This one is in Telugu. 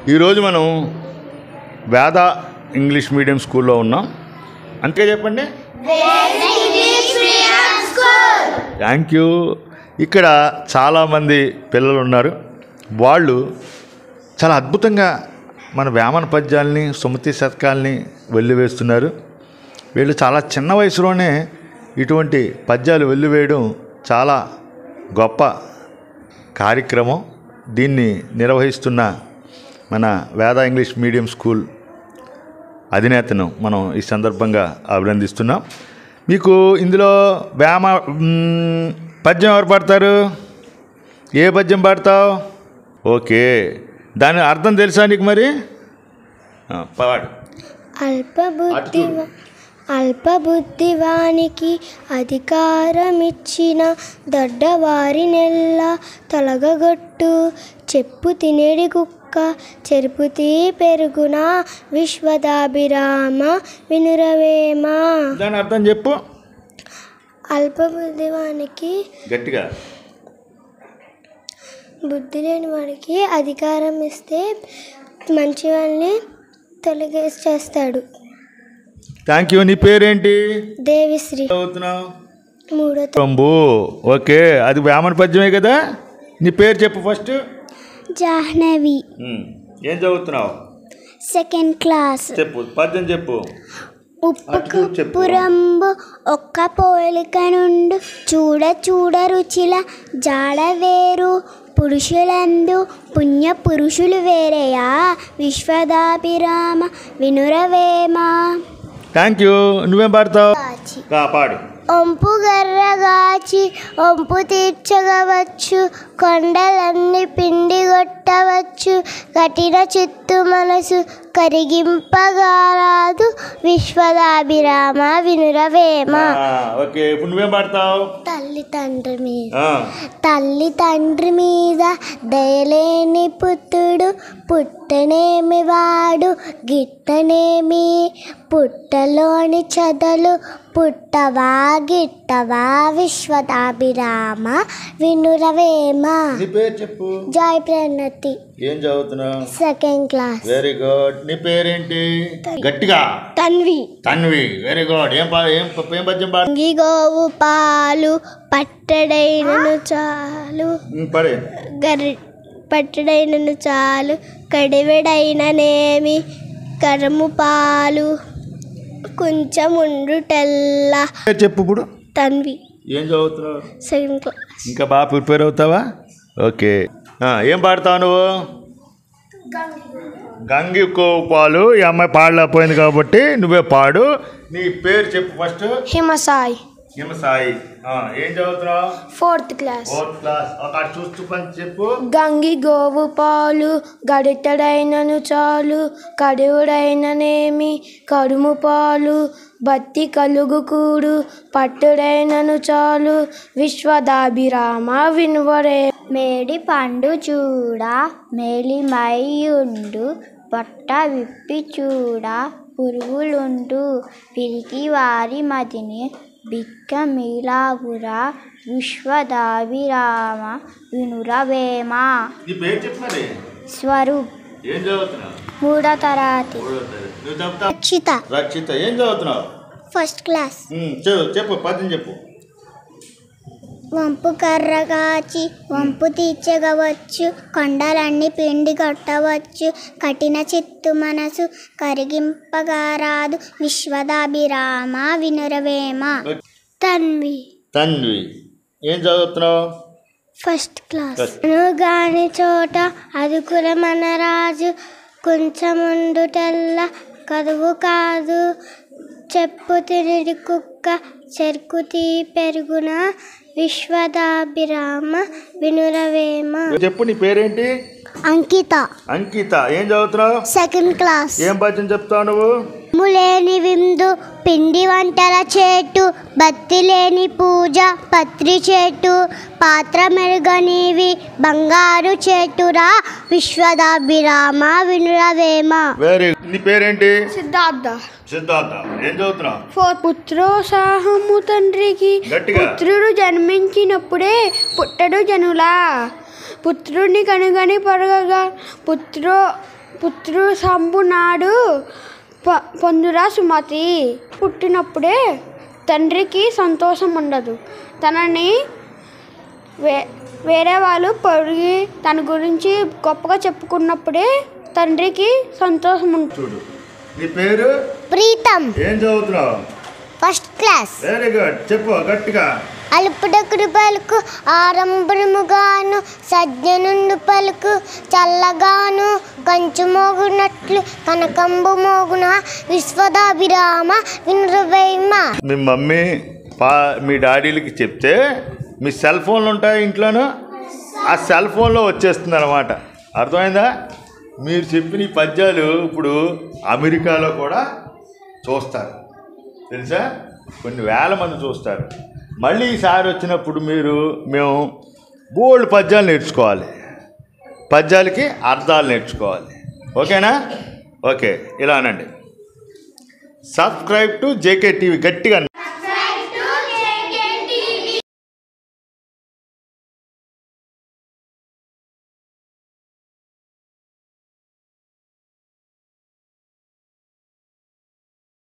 ఈరోజు మనం వేద ఇంగ్లీష్ మీడియం స్కూల్లో ఉన్నాం అంతే చెప్పండి థ్యాంక్ యూ ఇక్కడ చాలామంది పిల్లలు ఉన్నారు వాళ్ళు చాలా అద్భుతంగా మన వేమన పద్యాల్ని సుమతి శతకాల్ని వెల్లివేస్తున్నారు వీళ్ళు చాలా చిన్న వయసులోనే ఇటువంటి పద్యాలు వెల్లివేయడం చాలా గొప్ప కార్యక్రమం దీన్ని నిర్వహిస్తున్న మన వేద ఇంగ్లీష్ మీడియం స్కూల్ అధినేతను మనం ఈ సందర్భంగా అభినందిస్తున్నాం మీకు ఇందులో వేమ మ్, పద్యం ఎవరు పాడతారు ఏ పద్యం పాడతావు ఓకే దాని అర్థం తెలుసా నీకు మరి ఆ, పాడు అల్పబుద్ధి అల్పబుద్ధివానికి అధికారమిచ్చిన దొడ్డవారినెల్లా తొలగగొట్టు చెప్పు తినేడి కుక్క చెరుపు తీ పెరుగున విశ్వదాభిరామ వినురవేమ దాని అర్థం చెప్పు అల్పబుద్ధివానికి గట్టిగా బుద్ధి లేని వాడికి అధికారం ఇస్తే మంచి వాళ్ళని తొలగేసేస్తాడు థ్యాంక్ యూ నీ పేరేంటి దేవిశ్రీ చదువుతున్నావు మూడో రంబు ఓకే అది వేమన పద్యమే కదా నీ పేరు చెప్పు ఫస్ట్ జాహ్నవి ఉమ్, ఏం చదువుతున్నావు సెకండ్ క్లాస్ చెప్పు పద్యం చెప్పు ఉప్పు అటు చూడు చెప్పు. పురంబు ఒక్క పోలిక నుండు చూడ చూడ రుచిల జాడ వేరు పురుషులందు పుణ్య పురుషులు వేరేయా విశ్వదాభిరామ వినురవేమ థ్యాంక్ యూ నువ్వేం పాడతావు కా, పాడు ఒంపు గర్రగాచి ఒంపు తీర్చగవచ్చు కొండలన్నీ పిండి కొట్టవచ్చు కఠిన చిత్తు మనసు కరిగింపగారాదు విశ్వదాభిరామ వినురవేమ ఆ, ఓకే ఇప్పుడు నువ్వేం పాడతావు తల్లి తండ్రి మీద ఆ, తల్లి తండ్రి మీద దయలేని పుత్రుడు పుట్టనేమి వాడు గిట్టనేమి పుట్టలోని చదలు పుట్టవా గిట్టవా విశ్వదాభిరామ వినురవేమ నీ పేరు చెప్పు జాయ్ ప్రణతి ఏం చదువుతున్నావు సెకండ్ క్లాస్ వెరీ గుడ్ నీ పేరేంటి గట్టిగా తన్వి తన్వి వెరీ గుడ్ ఏం పా ఏం ప- ఏం పద్యం పాడు అంగి గోవు పాలు పట్టడైనను చాలు ఉమ్, పడే గరి పట్టడైనను చాలు కడివెడైననేమి కరము పాలు కొంచెం ఉండుటల్లా పేరు చెప్పు ఇప్పుడు తన్వి ఏం చదువుతున్నావు సెకండ్ క్లాస్ ఇంకా బాగా ప్రిపేర్ అవుతావా ఓకే ఆ, ఏం పాడతావు నువ్వు గంగి పాలు ఈ అమ్మాయి పాడలేకపోయింది కాబట్టి నువ్వే పాడు నీ పేరు చెప్పు ఫస్ట్ హిమసాయి హిమసాయి ఆ, ఏం చదువుతున్నావు ఫోర్త్ క్లాస్ ఫోర్త్ క్లాస్ ఒక చూస్తూ పని చెప్పు గంగి గోవు పాలు గడితడైనను చాలు కడువుడైననేమి కడుము పాలు బత్తి కలుగు కూడు పట్టుడైనను చాలు విశ్వదాభిరామ వినువరే మేడి పండు చూడ మేలిమైయుండు పొట్ట విప్పి చూడ పురుగులుండు పిరికి వారి మదిని బిక్క మీలాగురా విశ్వదాభిరామ వినురవేమ నీ పేరు చెప్పు మరి స్వరూప్ ఏం చదువుతున్నావు మూడో తరగతి మూడో తరగతి. నువ్వు చెప్తావు రక్షిత రక్షిత ఏం చదువుతున్నావు ఫస్ట్ క్లాస్ ఉమ్, చెప్పు చెప్పు పద్యం చెప్పు వంపు కర్రగాచి వంపు తీర్చగవచ్చు కొండలన్నీ పిండి కొట్టవచ్చు కఠిన చిత్తు మనసు కరిగింపగారాదు విశ్వదాభిరామ వినురవేమ తన్వి తన్వి ఏం చదువుతున్నావు ఫస్ట్ క్లాస్ First. గాని చోట అదుకుల మన రాజు కొంచెముండుటల్లా కదువు కాదు చెప్పు తిరిగి కుక్క చెరుకు తీ పెరుగున విశ్వదాభిరామ వినురవేమ చెప్పు నీ పేరేంటి అంకిత అంకిత ఏం చదువుతున్నావు సెకండ్ క్లాస్ ఏం పద్యం చెప్తావు నువ్వు ములేని విందు పిండి వంటల చేటు బత్తి లేని పూజ పత్రి చేటు పాత్ర మెరుగనివి బంగారు చేటురా విశ్వదాభిరామ వినురవేమ వెరీ నీ పేరేంటి సిద్ధార్థ సిద్ధార్థ ఏం చదువుతున్నావు పుత్రోత్సాహము తండ్రికి గట్టిగా. పుత్రుడు జన్మించినప్పుడే పుట్టడు జనులా పుత్రుడిని కనుగని పొరగగా పుత్రో పుత్రుడు సంబు నాడు ప- పొందురా సుమతి పుట్టినప్పుడే తండ్రికి సంతోషం ఉండదు తనని వే వేరే వాళ్ళు పొడిగి తన గురించి గొప్పగా చెప్పుకున్నప్పుడే తండ్రికి సంతోషం ఉంటుంది చూడు నీ పేరు ప్రీతం ఏం చదువుతున్నావు ఫస్ట్ క్లాస్ వెరీ గుడ్ చెప్పు గట్టిగా అల్పుడకుడు పలుకు ఆరంభముగాను సజ్జనుండు పలుకు చల్లగాను కంచు మోగునట్లు కనకంబు మోగున విశ్వదాభిరామ వినురవేమ మీ మమ్మీ పా మీ డాడీలకి చెప్తే మీ సెల్ ఫోన్లు ఉంటాయి ఇంట్లోనూ ఆ సెల్ ఫోన్లో వచ్చేస్తుంది అనమాట అర్థమైందా మీరు చెప్పిన ఈ పద్యాలు ఇప్పుడు అమెరికాలో కూడా చూస్తారు తెలుసా కొన్ని వేల మంది చూస్తారు మళ్ళీ ఈసారి వచ్చినప్పుడు మీరు మేము బోల్డ్ పద్యాలు నేర్చుకోవాలి పద్యాలకి అర్థాలు నేర్చుకోవాలి ఓకేనా ఓకే ఇలా అనండి సబ్స్క్రైబ్ టు జేకే టీవీ గట్టిగా